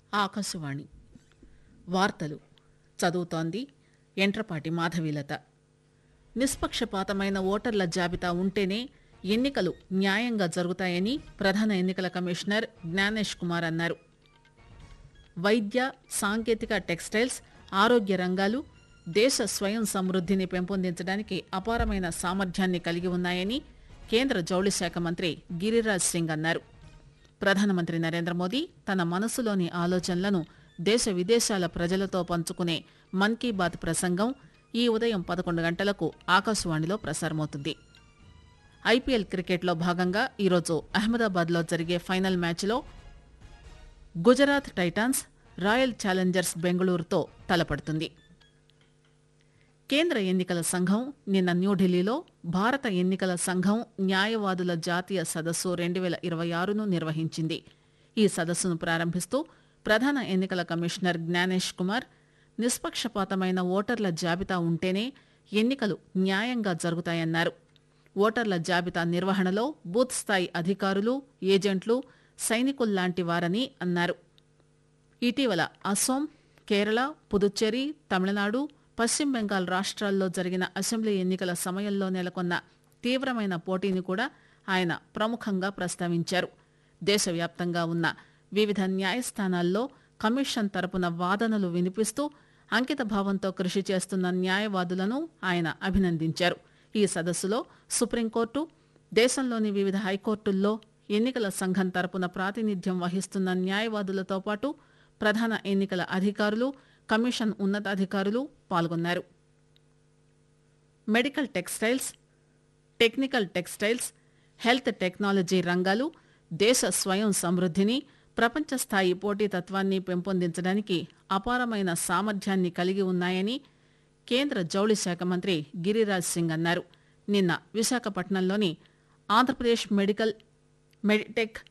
ఆకాశవాణి వార్తలు చదువుతోంది ఎంట్రపాటి మాధవీలత నిష్పక్షపాతమైన ఓటర్ల జాబితా ఉంటేనే ఎన్నికలు న్యాయంగా జరుగుతాయని ప్రధాన ఎన్నికల కమిషనర్ జ్ఞానేష్ కుమార్ అన్నారు వైద్య సాంకేతిక టెక్స్టైల్స్ ఆరోగ్య రంగాలు దేశ స్వయం సమృద్ధిని పెంపొందించడానికి అపారమైన సామర్థ్యాన్ని కలిగి ఉన్నాయని కేంద్ర జౌళి శాఖ మంత్రి గిరిరాజ్ సింగ్ అన్నారు ప్రధానమంత్రి నరేంద్ర మోదీ తన మనసులోని ఆలోచనలను దేశ విదేశాల ప్రజలతో పంచుకునే మన్ కీ బాత్ ప్రసంగం ఈ ఉదయం పదకొండు గంటలకు ఆకాశవాణిలో ప్రసారమవుతుంది ఐపీఎల్ క్రికెట్లో భాగంగా ఈరోజు అహ్మదాబాద్లో జరిగే ఫైనల్ మ్యాచ్లో గుజరాత్ టైటాన్స్ రాయల్ ఛాలెంజర్స్ బెంగళూరుతో తలపడుతుంది కేంద్ర ఎన్నికల సంఘం నిన్న న్యూఢిల్లీలో భారత ఎన్నికల సంఘం న్యాయవాదుల జాతీయ సదస్సు రెండు వేల ఇరవై ఆరును నిర్వహించింది ఈ సదస్సును ప్రారంభిస్తూ ప్రధాన ఎన్నికల కమిషనర్ జ్ఞానేష్ కుమార్ నిష్పక్షపాతమైన ఓటర్ల జాబితా ఉంటేనే ఎన్నికలు న్యాయంగా జరుగుతాయన్నారు ఓటర్ల జాబితా నిర్వహణలో బూత్ స్థాయి అధికారులు ఏజెంట్లు సైనికుల్లాంటి వారని అన్నారు ఇటీవల అస్సోం కేరళ పుదుచ్చేరి తమిళనాడు పశ్చిమ బెంగాల్ రాష్ట్రాల్లో జరిగిన అసెంబ్లీ ఎన్నికల సమయంలో నెలకొన్న తీవ్రమైన పోటీని కూడా ఆయన ప్రముఖంగా ప్రస్తావించారు దేశవ్యాప్తంగా ఉన్న వివిధ న్యాయస్థానాల్లో కమిషన్ తరపున వాదనలు వినిపిస్తూ అంకిత భావంతో కృషి చేస్తున్న న్యాయవాదులను ఆయన అభినందించారు ఈ సదస్సులో సుప్రీంకోర్టు దేశంలోని వివిధ హైకోర్టుల్లో ఎన్నికల సంఘం తరపున ప్రాతినిధ్యం వహిస్తున్న న్యాయవాదులతో పాటు ప్రధాన ఎన్నికల అధికారులు కమిషన్ ఉన్నతాధికారులు పాల్గొన్నారు medical textiles technical textiles health technology రంగాలు దేశ స్వయం సమృద్ధిని ప్రపంచ స్థాయి పోటీతత్వాన్ని పెంపొందించడానికి అపారమైన సామర్థ్యాన్ని కలిగి ఉన్నాయని కేంద్ర జౌళి శాఖ మంత్రి గిరిరాజ్ సింగ్ అన్నారు నిన్న విశాఖపట్నంలోని ఆంధ్రప్రదేశ్ మెడికల్ మెడిటెక్